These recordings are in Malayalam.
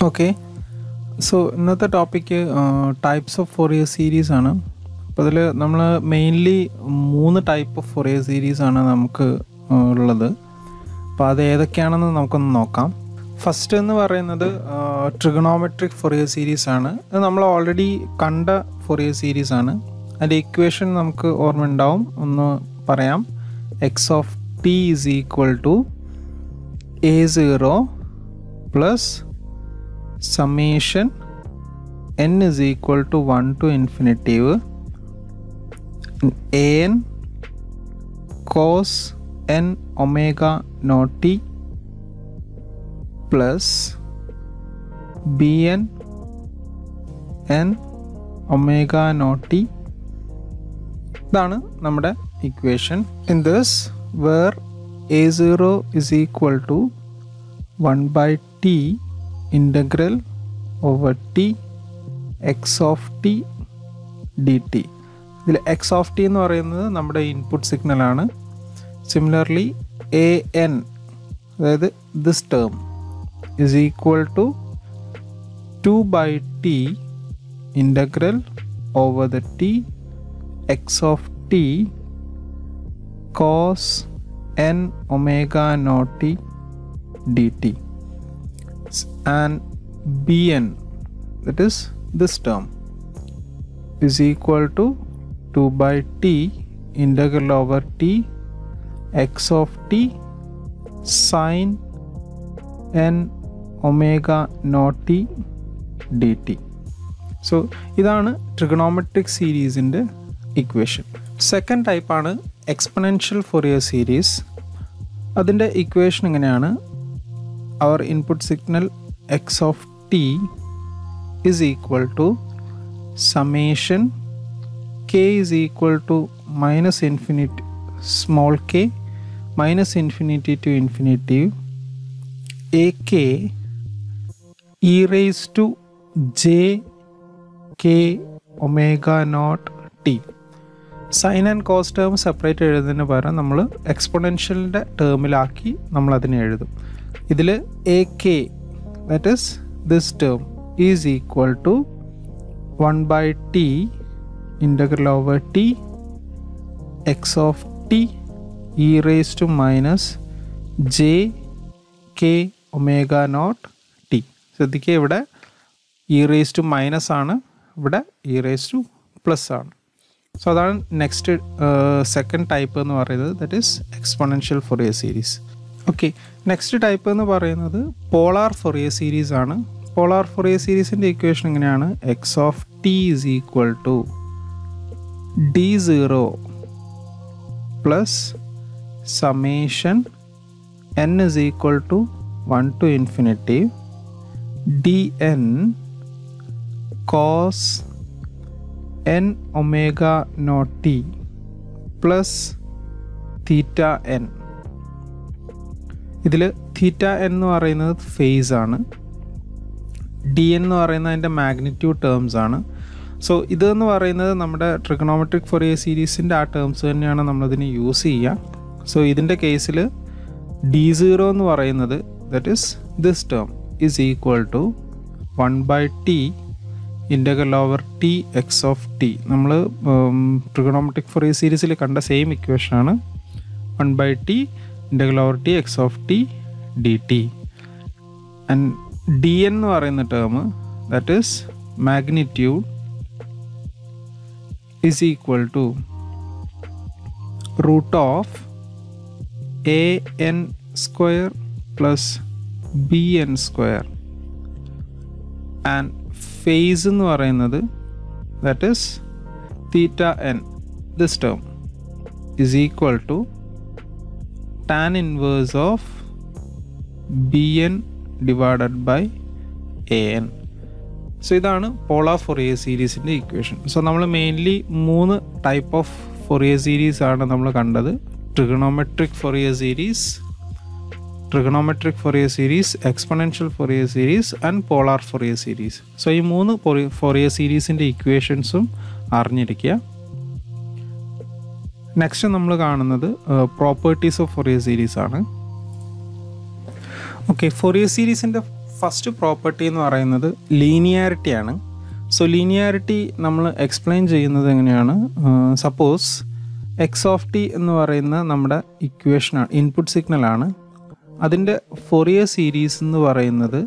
ഓക്കെ സോ ഇന്നത്തെ topic types of Fourier series ആണ് അപ്പോൾ അതിൽ നമ്മൾ മെയിൻലി മൂന്ന് ടൈപ്പ് ഓഫ് ഫൊറിയർ സീരീസ് ആണ് നമുക്ക് ആ, ഉള്ളത് അപ്പോൾ അത് ഏതൊക്കെയാണെന്ന് നമുക്കൊന്ന് നോക്കാം ഫസ്റ്റ് എന്ന് പറയുന്നത് ട്രിഗണോമെട്രിക് ഫൊറിയർ സീരീസ് ആണ് അത് നമ്മൾ ഓൾറെഡി കണ്ട ഫൊറിയർ സീരീസ് ആണ് അതിൻ്റെ ഇക്വേഷൻ നമുക്ക് ഓർമ്മ ഉണ്ടാവും ഒന്ന് പറയാം x of t is equal to a zero plus summation n is equal to 1 to infinitive an cos n omega naught t plus bn n omega naught t ഇതാണ് നമ്മുടെ equation in this where A zero is equal to one by T integral over T X of T D T ഇതിൽ എക്സ് ഓഫ് ടി എന്ന് പറയുന്നത് നമ്മുടെ ഇൻപുട്ട് സിഗ്നലാണ് സിമിലർലി എ എൻ അതായത് this term is equal to two by T integral over the T X of T cos N omega naught T D T and bn that is this term is equal to 2 by t integral over t x of t sine n omega naught t dt so ഇതാണ് ട്രിഗണോമെട്രിക് സീരീസിൻ്റെ ഇക്വേഷൻ സെക്കൻഡ് ടൈപ്പാണ് എക്സ്പൊണൻഷ്യൽ ഫൊറിയർ സീരീസ് അതിൻ്റെ ഇക്വേഷൻ ഇങ്ങനെയാണ് our input signal x of t is equal to summation k is equal to minus infinity small k minus infinity to infinity ak e raised to j k omega naught t sine and cos term separate എഴുതുന്നതിന് പകരം നമ്മൾ എക്സ്പൊണൻഷ്യലിൻ്റെ ടേമിലാക്കി നമ്മൾ അതിനെ എഴുതും ഇതിൽ a k that is this term is equal to one by T integral over T X of t e raise to minus j k omega naught t ശ്രദ്ധിക്കുക ഇവിടെ ഇ റേസ് ടു മൈനസ് ആണ് ഇവിടെ ഇ റേസ് ടു പ്ലസ് ആണ് സോ അതാണ് നെക്സ്റ്റ് സെക്കൻഡ് ടൈപ്പ് എന്ന് പറയുന്നത് that is exponential Fourier series okay next type എന്ന് പറയുന്നത് പോളാർ ഫൊറിയർ സീരീസ് ആണ് പോളാർ ഫൊറിയർ സീരീസിൻ്റെ ഇക്വേഷൻ എങ്ങനെയാണ് x of t is equal to d zero plus summation n is equal to one to infinity d n cos N omega naught t plus theta n ഇതിൽ തീറ്റ എന്ന് പറയുന്നത് ഫേസ് ആണ് ഡി എന്ന് പറയുന്നത് അതിൻ്റെ മാഗ്നിറ്റ്യൂഡ് ടേംസ് ആണ് സോ ഇതെന്ന് പറയുന്നത് നമ്മുടെ ട്രിഗണോമെട്രിക് ഫൊറിയർ സീരീസിൻ്റെ ആ ടേംസ് തന്നെയാണ് നമ്മളതിന് യൂസ് ചെയ്യുക സോ ഇതിൻ്റെ കേസിൽ ഡി സീറോ എന്ന് പറയുന്നത് that is this term is equal to one by T integral over T X of t നമ്മൾ ട്രിഗണോമെട്രിക് ഫൊറിയർ സീരീസിൽ കണ്ട സെയിം ഇക്വേഷനാണ് one by T integral over T X of T D t and d n എന്ന് പറയുന്ന term that is magnitude is equal to root of a n square plus b n square and phase എന്ന് പറയുന്നത് that is theta n this term is equal to tan inverse of b n divided by a n so ഇതാണ് പോളാർ ഫൊറിയർ സീരീസിൻ്റെ ഇക്വേഷൻ സോ നമ്മൾ മെയിൻലി മൂന്ന് ടൈപ്പ് ഓഫ് ഫൊറിയർ സീരീസ് ആണ് നമ്മൾ കണ്ടത് trigonometric Fourier series trigonometric Fourier series exponential Fourier series and polar Fourier series so ഈ മൂന്ന് ഫൊറിയർ സീരീസിൻ്റെ ഇക്വേഷൻസും അറിഞ്ഞിരിക്കുക നെക്സ്റ്റ് നമ്മൾ കാണുന്നത് പ്രോപ്പർട്ടീസ് ഓഫ് ഫൊറിയർ സീരീസ് ആണ് ഓക്കെ ഫൊറിയർ സീരീസിൻ്റെ ഫസ്റ്റ് പ്രോപ്പർട്ടി എന്ന് പറയുന്നത് ലീനിയാരിറ്റി ആണ് സോ ലീനിയാരിറ്റി നമ്മൾ എക്സ്പ്ലെയിൻ ചെയ്യുന്നത് എങ്ങനെയാണ് സപ്പോസ് എക്സ് ഓഫ് ടി എന്ന് പറയുന്ന നമ്മുടെ ഇക്വേഷനാണ് ഇൻപുട്ട് സിഗ്നലാണ് അതിൻ്റെ ഫൊറിയർ സീരീസ് എന്ന് പറയുന്നത്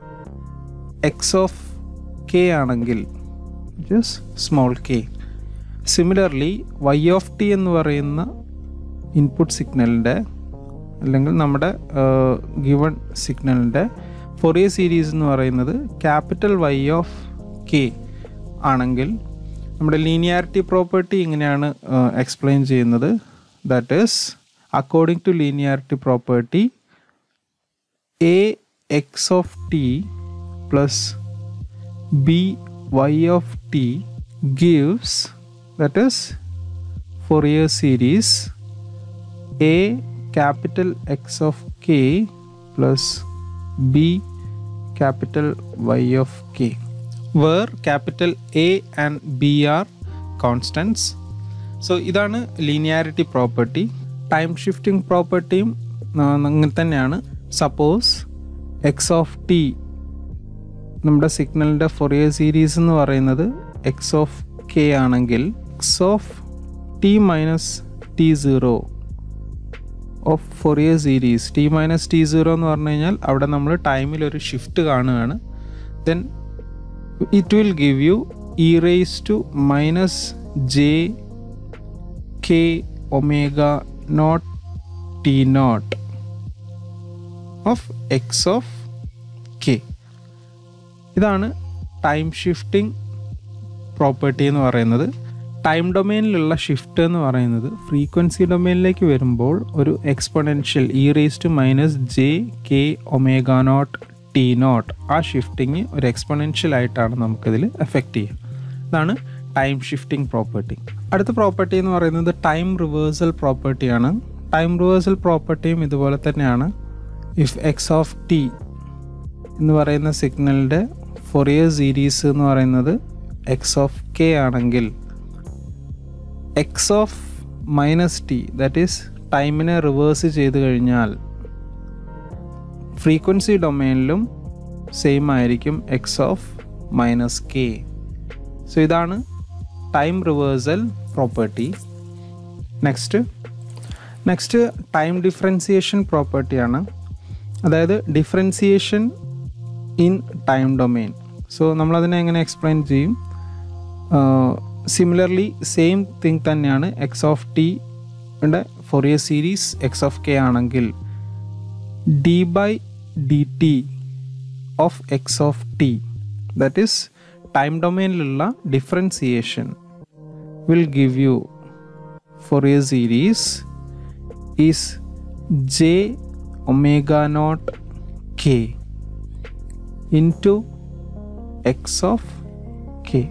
എക്സ് ഓഫ് കെ ആണെങ്കിൽ just small k similarly y of T എന്ന് പറയുന്ന ഇൻപുട്ട് സിഗ്നലിൻ്റെ അല്ലെങ്കിൽ നമ്മുടെ ഗിവൺ സിഗ്നലിൻ്റെ ഫൊറിയർ സീരീസ് എന്ന് പറയുന്നത് ക്യാപിറ്റൽ വൈ ഓഫ് കെ ആണെങ്കിൽ നമ്മുടെ ലീനിയാരിറ്റി പ്രോപ്പർട്ടി ഇങ്ങനെയാണ് എക്സ്പ്ലെയിൻ ചെയ്യുന്നത് that is according to linearity property a x of t plus b y of t gives that is Fourier series a capital X of k plus b capital Y of k where capital A and B are constants so ഇതാണ് ലീനിയാരിറ്റി പ്രോപ്പർട്ടി ടൈം ഷിഫ്റ്റിംഗ് പ്രോപ്പർട്ടിയും അങ്ങനെ തന്നെയാണ് സപ്പോസ് എക്സ് ഓഫ് ടി നമ്മുടെ സിഗ്നലിൻ്റെ ഫൊറിയർ സീരീസ് എന്ന് പറയുന്നത് എക്സ് ഓഫ് കെ ആണെങ്കിൽ x of t minus t zero of Fourier series t minus t zero എന്ന് പറഞ്ഞു കഴിഞ്ഞാൽ അവിടെ നമ്മൾ ടൈമിൽ ഒരു ഷിഫ്റ്റ് കാണുകയാണ് then it will give you e raise to minus j k omega naught t naught of x of k ഇതാണ് ടൈം ഷിഫ്റ്റിംഗ് പ്രോപ്പർട്ടി എന്ന് പറയുന്നത് ടൈം ഡൊമെയിനിലുള്ള ഷിഫ്റ്റ് എന്ന് പറയുന്നത് ഫ്രീക്വൻസി ഡൊമെയിനിലേക്ക് വരുമ്പോൾ ഒരു exponential e raise to minus j k omega naught t naught ആ ഷിഫ്റ്റിങ് ഒരു എക്സ്പൊണൻഷ്യൽ ആയിട്ടാണ് നമുക്കിതിൽ എഫക്റ്റ് ചെയ്യുക ഇതാണ് ടൈം ഷിഫ്റ്റിംഗ് പ്രോപ്പർട്ടി അടുത്ത പ്രോപ്പർട്ടി എന്ന് പറയുന്നത് ടൈം റിവേഴ്സൽ പ്രോപ്പർട്ടിയാണ് ടൈം റിവേഴ്സൽ പ്രോപ്പർട്ടിയും ഇതുപോലെ തന്നെയാണ് ഇഫ് എക്സ് ഓഫ് ടി എന്ന് പറയുന്ന സിഗ്നലിൻ്റെ ഫൊറിയർ സീരീസ് എന്ന് പറയുന്നത് എക്സ് ഓഫ് കെ ആണെങ്കിൽ x of minus t that is ടൈമിനെ റിവേഴ്സ് ചെയ്ത് കഴിഞ്ഞാൽ ഫ്രീക്വൻസി ഡൊമെയിനിലും സെയിം ആയിരിക്കും x of minus k so ഇതാണ് time reversal property next next time differentiation പ്രോപ്പർട്ടിയാണ് അതായത് differentiation in time domain so നമ്മളതിനെ എങ്ങനെ എക്സ്പ്ലെയിൻ ചെയ്യും സിമിലർലി സെയിം തിങ് തന്നെയാണ് എക്സ് ഓഫ് ടി യുടെ Fourier series x of k ആണെങ്കിൽ d by d t of x of t that is time ഡൊമെയിനിലുള്ള differentiation will give you Fourier series is j omega naught k into x of k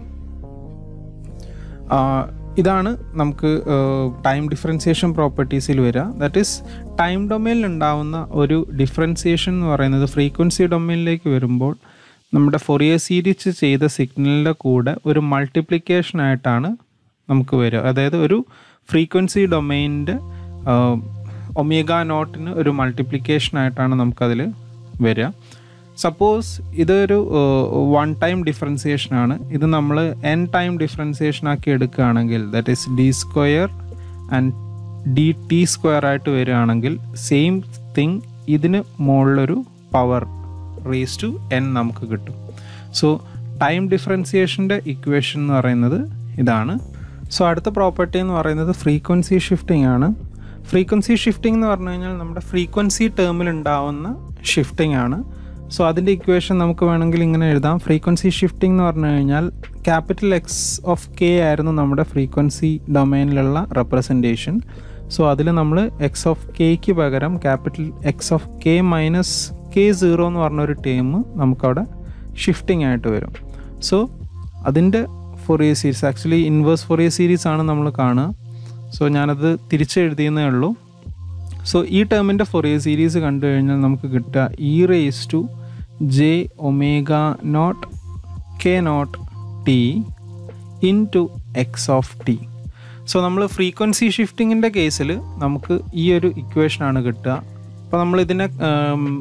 ഇതാണ് നമുക്ക് ടൈം ഡിഫറൻസിയേഷൻ പ്രോപ്പർട്ടീസിൽ വരിക ദാറ്റ് ഈസ് ടൈം ഡൊമെയിനിൽ ഉണ്ടാവുന്ന ഒരു ഡിഫറൻസിയേഷൻ എന്ന് പറയുന്നത് ഫ്രീക്വൻസി ഡൊമെയിനിലേക്ക് വരുമ്പോൾ നമ്മുടെ ഫൊറിയർ സീരീസ് ചെയ്ത സിഗ്നലിൻ്റെ കൂടെ ഒരു മൾട്ടിപ്ലിക്കേഷൻ ആയിട്ടാണ് നമുക്ക് വരിക അതായത് ഒരു ഫ്രീക്വൻസി ഡൊമെയിനിൻ്റെ ഒമേഗ നോട്ടിന് ഒരു മൾട്ടിപ്ലിക്കേഷൻ ആയിട്ടാണ് നമുക്കതിൽ വരിക സപ്പോസ് ഇതൊരു വൺ ടൈം ഡിഫറൻസിയേഷൻ ആണ് ഇത് നമ്മൾ എൻ ടൈം ഡിഫറൻസിയേഷൻ ആക്കി എടുക്കുകയാണെങ്കിൽ that is d square and d t square ആയിട്ട് വരികയാണെങ്കിൽ സെയിം തിങ് ഇതിന് മുകളിലൊരു പവർ റേസ് ടു എൻ നമുക്ക് കിട്ടും സോ ടൈം ഡിഫറൻസിയേഷൻ്റെ ഇക്വേഷൻ എന്ന് പറയുന്നത് ഇതാണ് സോ അടുത്ത പ്രോപ്പർട്ടി എന്ന് പറയുന്നത് ഫ്രീക്വൻസി ഷിഫ്റ്റിംഗ് ആണ് ഫ്രീക്വൻസി ഷിഫ്റ്റിംഗ് എന്ന് പറഞ്ഞു കഴിഞ്ഞാൽ നമ്മുടെ ഫ്രീക്വൻസി ടേമിൽ ഉണ്ടാവുന്ന ഷിഫ്റ്റിംഗ് ആണ് സോ അതിൻ്റെ ഇക്വേഷൻ നമുക്ക് വേണമെങ്കിൽ ഇങ്ങനെ എഴുതാം ഫ്രീക്വൻസി ഷിഫ്റ്റിംഗ് എന്ന് പറഞ്ഞു കഴിഞ്ഞാൽ ക്യാപിറ്റൽ എക്സ് ഓഫ് കെ ആയിരുന്നു നമ്മുടെ ഫ്രീക്വൻസി ഡൊമൈനിലുള്ള റെപ്രസെൻറ്റേഷൻ സോ അതിൽ നമ്മൾ എക്സ് ഓഫ് കെക്ക് പകരം capital x of k minus k zero എന്ന് പറഞ്ഞൊരു ടേം നമുക്കവിടെ ഷിഫ്റ്റിംഗ് ആയിട്ട് വരും സോ അതിൻ്റെ Fourier series actually inverse Fourier series ആണ് നമ്മൾ കാണുക സോ ഞാനത് തിരിച്ചെഴുതിയെന്നേ ഉള്ളൂ സോ ഈ ടേമിൻ്റെ ഫൊറിയർ സീരീസ് കണ്ടു കഴിഞ്ഞാൽ നമുക്ക് കിട്ടുക e raise to j omega naught k naught t into x of t so നമ്മൾ ഫ്രീക്വൻസി ഷിഫ്റ്റിങ്ങിൻ്റെ കേസിൽ നമുക്ക് ഈ ഒരു ഇക്വേഷനാണ് കിട്ടുക അപ്പോൾ നമ്മൾ ഇതിനെ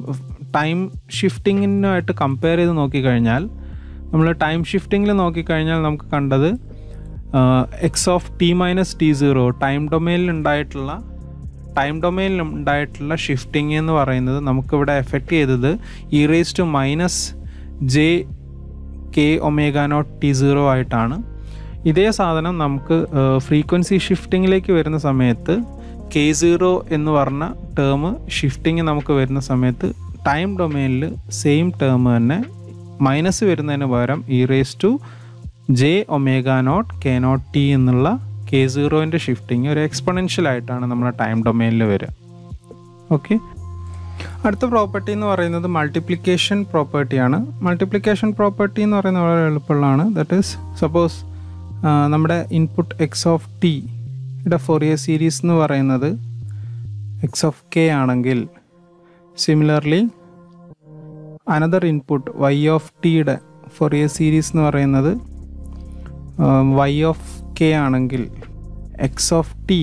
ടൈം ഷിഫ്റ്റിങ്ങിനുമായിട്ട് കമ്പയർ ചെയ്ത് നോക്കിക്കഴിഞ്ഞാൽ നമ്മൾ ടൈം ഷിഫ്റ്റിങ്ങിൽ നോക്കിക്കഴിഞ്ഞാൽ നമുക്ക് കണ്ടത് x of t minus t zero time ഡൊമൈനിൽ ഉണ്ടായിട്ടുള്ള ടൈം ഡൊമൈനിൽ ഉണ്ടായിട്ടുള്ള ഷിഫ്റ്റിംഗ് എന്ന് പറയുന്നത് നമുക്കിവിടെ എഫക്റ്റ് ചെയ്തത് e raise to minus j k omega naught t zero ആയിട്ടാണ് ഇതേ സാധനം നമുക്ക് ഫ്രീക്വൻസി ഷിഫ്റ്റിങ്ങിലേക്ക് വരുന്ന സമയത്ത് കെ സീറോ എന്ന് പറഞ്ഞ ടേം ഷിഫ്റ്റിംഗ് നമുക്ക് വരുന്ന സമയത്ത് ടൈം ഡൊമൈനിൽ സെയിം ടേം തന്നെ മൈനസ് വരുന്നതിന് പകരം e raise to j omega naught k naught t എന്നുള്ള കെ സീറോൻ്റെ ഷിഫ്റ്റിംഗ് ഒരു എക്സ്പൊണൻഷ്യൽ ആയിട്ടാണ് നമ്മുടെ ടൈം ഡൊമൈനിൽ വരിക ഓക്കെ അടുത്ത പ്രോപ്പർട്ടി എന്ന് പറയുന്നത് മൾട്ടിപ്ലിക്കേഷൻ പ്രോപ്പർട്ടിയാണ് മൾട്ടിപ്ലിക്കേഷൻ പ്രോപ്പർട്ടി എന്ന് പറയുന്നത് വളരെ എളുപ്പമുള്ളതാണ് ദറ്റ് ഈസ് സപ്പോസ് നമ്മുടെ ഇൻപുട്ട് എക്സ് ഓഫ് ടി യുടെ ഫോറിയർ സീരീസ് എന്ന് പറയുന്നത് എക്സ് ഓഫ് കെ ആണെങ്കിൽ similarly another input y of ടിയുടെ ഫോറിയർ സീരീസ് എന്ന് പറയുന്നത് വൈ ഓഫ് കെ ആണെങ്കിൽ x of t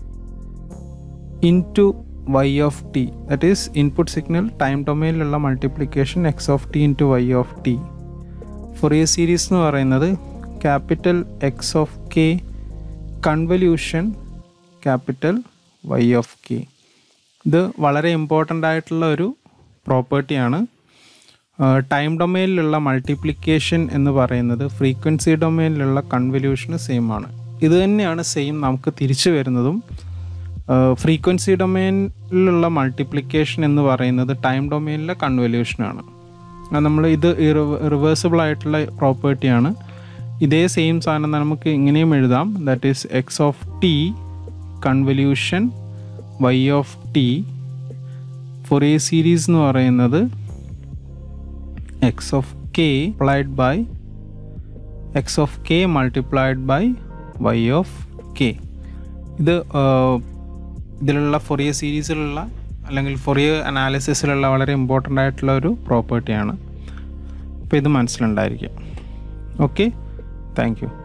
into y of t that is input signal time ഡൊമൈനിലുള്ള multiplication x of t into y of t Fourier series എന്ന് പറയുന്നത് capital x of k convolution capital Y of k ഇത് വളരെ ഇമ്പോർട്ടൻ്റ് ആയിട്ടുള്ള ഒരു പ്രോപ്പർട്ടിയാണ് ടൈം ഡൊമൈനിലുള്ള മൾട്ടിപ്ലിക്കേഷൻ എന്ന് പറയുന്നത് ഫ്രീക്വൻസി ഡൊമൈനിലുള്ള കൺവല്യൂഷന് സെയിം ആണ് ഇത് തന്നെയാണ് സെയിം നമുക്ക് തിരിച്ചു വരുന്നതും ഫ്രീക്വൻസി ഡൊമൈനിലുള്ള മൾട്ടിപ്ലിക്കേഷൻ എന്ന് പറയുന്നത് ടൈം ഡൊമൈനിലെ കൺവല്യൂഷനാണ് നമ്മൾ ഇത് റിവേഴ്സിബിൾ ആയിട്ടുള്ള പ്രോപ്പർട്ടിയാണ് ഇതേ സെയിം സാധനം നമുക്ക് ഇങ്ങനെയും എഴുതാം that is x of t convolution y of t Fourier series എന്ന് പറയുന്നത് x of k applied by x of k multiplied by y of k ഇത് ഇതിലുള്ള ഫൊറിയ സീരീസിലുള്ള അല്ലെങ്കിൽ ഫൊറിയ അനാലിസിസിലുള്ള വളരെ ഇമ്പോർട്ടൻ്റ് ആയിട്ടുള്ള ഒരു പ്രോപ്പർട്ടിയാണ് അപ്പോൾ ഇത് മനസ്സിലുണ്ടായിരിക്കും ഓക്കെ താങ്ക് യു